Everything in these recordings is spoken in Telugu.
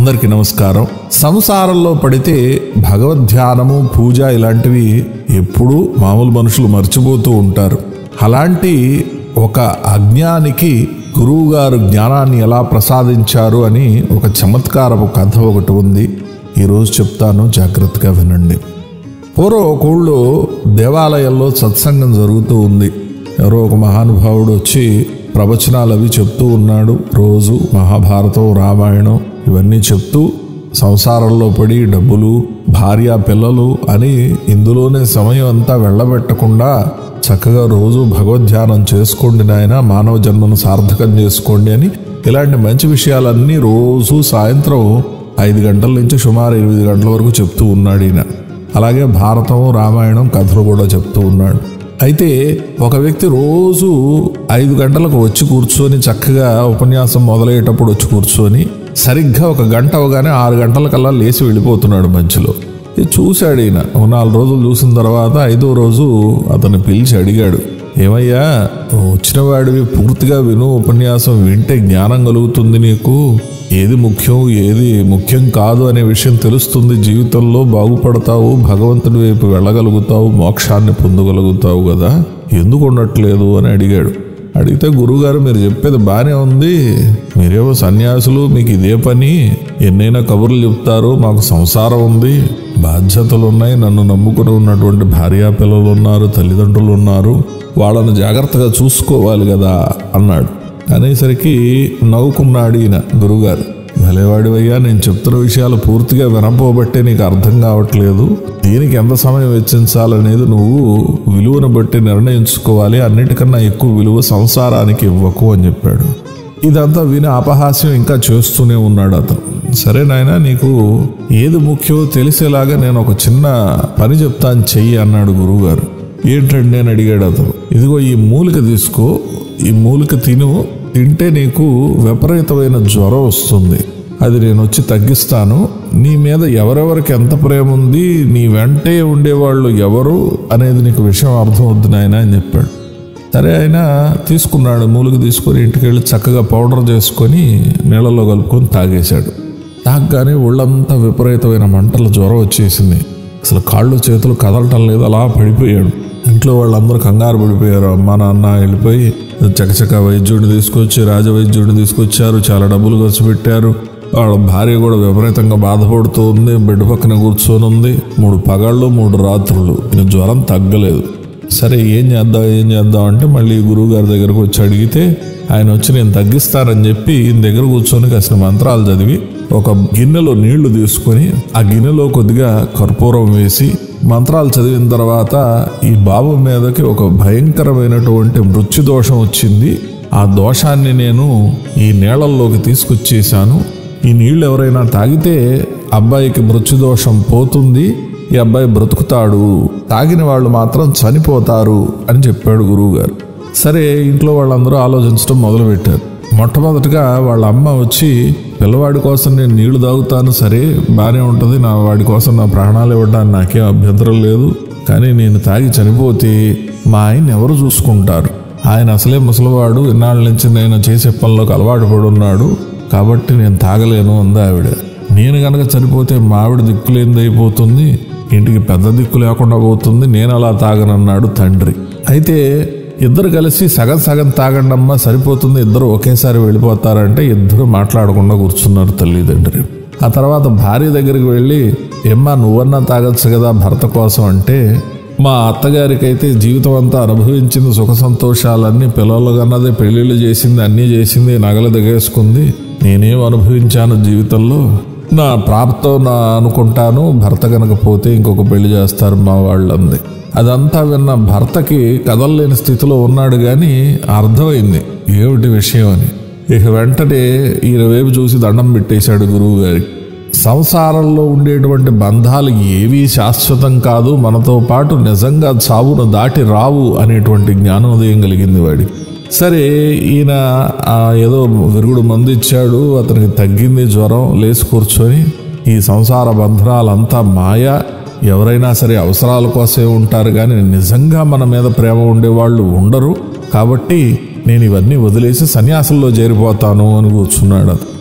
అందరికీ నమస్కారం సంసారంలో పడితే భగవద్ధ్యానము పూజ ఇలాంటివి ఎప్పుడూ మామూలు మనుషులు మర్చిపోతూ ఉంటారు అలాంటి ఒక అజ్ఞానికి గురువుగారు జ్ఞానాన్ని ఎలా ప్రసాదించారు అని ఒక చమత్కారపు కథ ఒకటి ఉంది ఈరోజు చెప్తాను జాగ్రత్తగా వినండి పూర్వం ఒక ఊళ్ళో దేవాలయంలో సత్సంగం జరుగుతూ ఉంది ఎవరో ఒక మహానుభావుడు వచ్చి ప్రవచనాలు అవి చెప్తూ ఉన్నాడు రోజు మహాభారతం రామాయణం ఇవన్నీ చెప్తూ సంసారంలో పడి డబ్బులు భార్య పిల్లలు అని ఇందులోనే సమయం అంతా వెళ్ళబెట్టకుండా చక్కగా రోజు భగవద్ధ్యానం చేసుకోండి నాయన మానవ జన్మను సార్థకం చేసుకోండి అని ఇలాంటి మంచి విషయాలన్నీ రోజు సాయంత్రం ఐదు గంటల నుంచి సుమారు ఎనిమిది గంటల వరకు చెప్తూ ఉన్నాడు ఈయన అలాగే భారతం రామాయణం కథలు కూడా చెప్తూ ఉన్నాడు అయితే ఒక వ్యక్తి రోజు ఐదు గంటలకు వచ్చి కూర్చొని చక్కగా ఉపన్యాసం మొదలయ్యేటప్పుడు వచ్చి కూర్చొని సరిగ్గా ఒక గంట అవగానే ఆరు గంటలకల్లా లేచి వెళ్ళిపోతున్నాడు మధ్యలో ఇది చూశాడు ఈయన ఒక నాలుగు రోజులు చూసిన తర్వాత ఐదో రోజు అతను పిలిచి అడిగాడు ఏమయ్యా వచ్చిన వాడివి పూర్తిగా విను ఉపన్యాసం వింటే జ్ఞానం కలుగుతుంది నీకు ఏది ముఖ్యం ఏది ముఖ్యం కాదు అనే విషయం తెలుస్తుంది జీవితంలో బాగుపడతావు భగవంతుడి వైపు వెళ్ళగలుగుతావు మోక్షాన్ని పొందగలుగుతావు కదా ఎందుకు ఉండట్లేదు అని అడిగాడు అడిగితే గురువుగారు మీరు చెప్పేది బాగానే ఉంది మీరేమో సన్యాసులు మీకు ఇదే పని ఎన్నైనా కబుర్లు చెప్తారు మాకు సంసారం ఉంది బాధ్యతలు ఉన్నాయి నన్ను నమ్ముకుని ఉన్నటువంటి భార్యా పిల్లలు ఉన్నారు తల్లిదండ్రులు ఉన్నారు వాళ్ళని జాగ్రత్తగా చూసుకోవాలి కదా అన్నాడు అనేసరికి నవ్వుకున్నాడు ఈయన గురుగారు భలేవాడివయ్యా నేను చెప్తున్న విషయాలు పూర్తిగా వినపోబట్టే నీకు అర్థం కావట్లేదు దీనికి ఎంత సమయం వెచ్చించాలనేది నువ్వు విలువను బట్టి నిర్ణయించుకోవాలి అన్నిటికన్నా ఎక్కువ విలువ సంసారానికి ఇవ్వకు అని చెప్పాడు ఇదంతా విని అపహాస్యం ఇంకా చేస్తూనే ఉన్నాడు అతను సరే నాయన నీకు ఏది ముఖ్యమో తెలిసేలాగా నేను ఒక చిన్న పని చెప్తాను చెయ్యి అన్నాడు గురువుగారు ఏంటండి అని అడిగాడు అతను ఇదిగో ఈ మూలిక తీసుకో ఈ మూలిక తిను తింటే నీకు విపరీతమైన జ్వరం వస్తుంది అది నేను వచ్చి తగ్గిస్తాను నీ మీద ఎవరెవరికి ఎంత ప్రేమ ఉంది నీ వెంటే ఉండేవాళ్ళు ఎవరు అనేది నీకు విషయం అర్థం అవుద్ది నాయన అని చెప్పాడు సరే ఆయన తీసుకున్నాడు మూలిక తీసుకొని ఇంటికి వెళ్ళి చక్కగా పౌడర్ చేసుకొని నీళ్ళలో కలుపుకొని తాగేశాడు తాగగానే ఒళ్ళంతా విపరీతమైన మంటల జ్వరం వచ్చేసింది అసలు కాళ్ళు చేతులు కదలటం లేదు అలా పడిపోయాడు ఇంట్లో వాళ్ళందరూ కంగారు పడిపోయారు అమ్మ నాన్న వెళ్ళిపోయి చకచక వైద్యుడిని తీసుకొచ్చి రాజవైద్యుడిని తీసుకొచ్చారు చాలా డబ్బులు ఖర్చు పెట్టారు వాళ్ళ భార్య కూడా విపరీతంగా బాధపడుతూ ఉంది బెడ్ పక్కన కూర్చొని ఉంది మూడు పగళ్ళు మూడు రాత్రులు ఈయన జ్వరం తగ్గలేదు సరే ఏం చేద్దాం ఏం చేద్దాం అంటే మళ్ళీ గురువు గారి దగ్గరకు వచ్చి అడిగితే ఆయన వచ్చి నేను తగ్గిస్తానని చెప్పి ఈయన దగ్గర కూర్చొని కాసిన మంత్రాలు చదివి ఒక గిన్నెలో నీళ్లు తీసుకొని ఆ గిన్నెలో కొద్దిగా కర్పూరం వేసి మంత్రాలు చదివిన తర్వాత ఈ బాబు మీదకి ఒక భయంకరమైనటువంటి మృత్యు దోషం వచ్చింది ఆ దోషాన్ని నేను ఈ నీళ్ళల్లోకి తీసుకొచ్చేసాను ఈ నీళ్లు ఎవరైనా తాగితే అబ్బాయికి మృత్యుదోషం పోతుంది ఈ అబ్బాయి బ్రతుకుతాడు తాగిన వాళ్ళు మాత్రం చనిపోతారు అని చెప్పాడు గురువుగారు సరే ఇంట్లో వాళ్ళందరూ ఆలోచించడం మొదలుపెట్టారు మొట్టమొదటిగా వాళ్ళ అమ్మ వచ్చి పిల్లవాడి కోసం నేను నీళ్లు తాగుతాను సరే బాగానే ఉంటుంది నా వాడి కోసం నా ప్రాణాలు ఇవ్వడానికి నాకేం అభ్యంతరం లేదు కానీ నేను తాగి చనిపోతే మా ఆయన ఎవరు చూసుకుంటారు ఆయన అసలే ముసలివాడు ఇన్నాళ్ళ నుంచి నేను చేసే పనులకు అలవాటు పడి ఉన్నాడు కాబట్టి నేను తాగలేను అంది ఆవిడ నేను గనక చనిపోతే మా ఆవిడ దిక్కులేనిది అయిపోతుంది ఇంటికి పెద్ద దిక్కు లేకుండా పోతుంది నేను అలా తాగనన్నాడు తండ్రి అయితే ఇద్దరు కలిసి సగం సగం తాగండి అమ్మా సరిపోతుంది ఇద్దరు ఒకేసారి వెళ్ళిపోతారంటే ఇద్దరు మాట్లాడకుండా కూర్చున్నారు తల్లిదండ్రి ఆ తర్వాత భార్య దగ్గరికి వెళ్ళి ఎమ్మా నువ్వన్నా తాగొచ్చు కదా భర్త కోసం అంటే మా అత్తగారికి అయితే జీవితం అంతా అనుభవించింది సుఖ సంతోషాలన్నీ పిల్లలు కన్నది పెళ్ళిళ్ళు చేసింది అన్నీ చేసింది నగలు దిగేసుకుంది నేనేం అనుభవించాను జీవితంలో నా ప్రాప్తం నా అనుకుంటాను భర్త కనుక పోతే ఇంకొక పెళ్లి చేస్తారు మా వాళ్ళు అంది అదంతా విన్న భర్తకి కదలలేని స్థితిలో ఉన్నాడు కానీ అర్థమైంది ఏమిటి విషయం అని ఇక వెంటనే ఈయన వైపు చూసి దండం పెట్టేశాడు గురువు గారికి సంసారంలో ఉండేటువంటి బంధాలు ఏవీ శాశ్వతం కాదు మనతో పాటు నిజంగా చావును దాటి రావు అనేటువంటి జ్ఞానోదయం కలిగింది వాడికి సరే ఈయన ఆ ఏదో విరుగుడు మందు ఇచ్చాడు అతనికి తగ్గింది జ్వరం లేచి కూర్చొని ఈ సంసార బంధనాలంతా మాయ ఎవరైనా సరే అవసరాల కోసమే ఉంటారు కానీ నిజంగా మన మీద ప్రేమ ఉండేవాళ్ళు ఉండరు కాబట్టి నేను ఇవన్నీ వదిలేసి సన్యాసంలో చేరిపోతాను అని కూర్చున్నాడు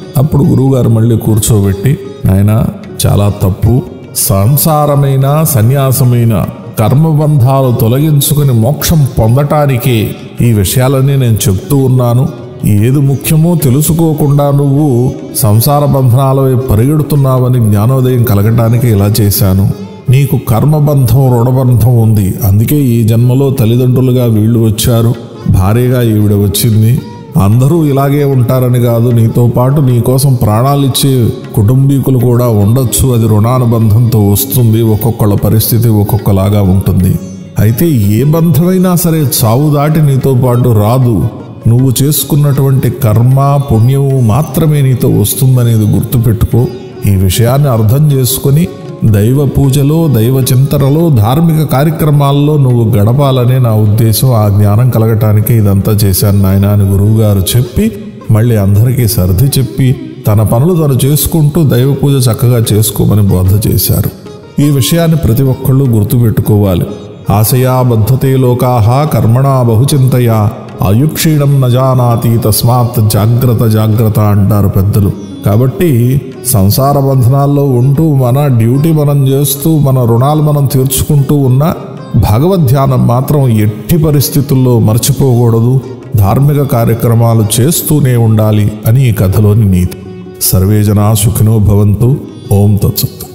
అప్పుడు గురువుగారు మళ్ళీ కూర్చోబెట్టి నాయన చాలా తప్పు సంసారమైన సన్యాసమైన కర్మబంధాలు తొలగించుకుని మోక్షం పొందటానికే ఈ విషయాలన్నీ నేను చెప్తూ ఉన్నాను ఏది ముఖ్యమో తెలుసుకోకుండా నువ్వు సంసార బంధనాల వైపు పరిగెడుతున్నావని జ్ఞానోదయం కలగటానికి ఇలా చేశాను నీకు కర్మబంధం రుణబంధం ఉంది అందుకే ఈ జన్మలో తల్లిదండ్రులుగా వీళ్ళు వచ్చారు భార్యగా ఈవిడ వచ్చింది అందరూ ఇలాగే ఉంటారని కాదు నీతో పాటు నీ కోసం ప్రాణాలిచ్చే కుటుంబీకులు కూడా ఉండొచ్చు అది రుణానుబంధంతో వస్తుంది ఒక్కొక్కళ్ళ పరిస్థితి ఒక్కొక్కలాగా ఉంటుంది అయితే ఏ బంధమైనా సరే చావు దాటి నీతో పాటు రాదు నువ్వు చేసుకున్నటువంటి కర్మ పుణ్యము మాత్రమే నీతో వస్తుందనేది గుర్తుపెట్టుకో ఈ విషయాన్ని అర్థం చేసుకుని దైవ పూజలో దైవ చింతనలో ధార్మిక కార్యక్రమాల్లో నువ్వు గడపాలనే నా ఉద్దేశం ఆ జ్ఞానం కలగటానికి ఇదంతా చేశాను నాయన అని గురువుగారు చెప్పి మళ్ళీ అందరికీ సర్ది చెప్పి తన పనులు తను చేసుకుంటూ దైవ పూజ చక్కగా చేసుకోమని బోధ చేశారు ఈ విషయాన్ని ప్రతి ఒక్కళ్ళు గుర్తుపెట్టుకోవాలి ఆశయాబద్ధతే లోకాహ కర్మణా బహుచింతయా అయుక్షీణం నజానాతి తస్మాత్ జాగ్రత్త జాగ్రత్త అంటారు పెద్దలు కాబట్టి సంసార బంధనాల్లో ఉంటూ మన డ్యూటీ మనం చేస్తూ మన రుణాలు మనం తీర్చుకుంటూ ఉన్న భగవద్ ధ్యానం మాత్రం ఎట్టి పరిస్థితుల్లో మర్చిపోకూడదు ధార్మిక కార్యక్రమాలు చేస్తూనే ఉండాలి అని ఈ కథలోని నీతి సర్వే జనా సుఖినో భవంతు ఓం తత్సత్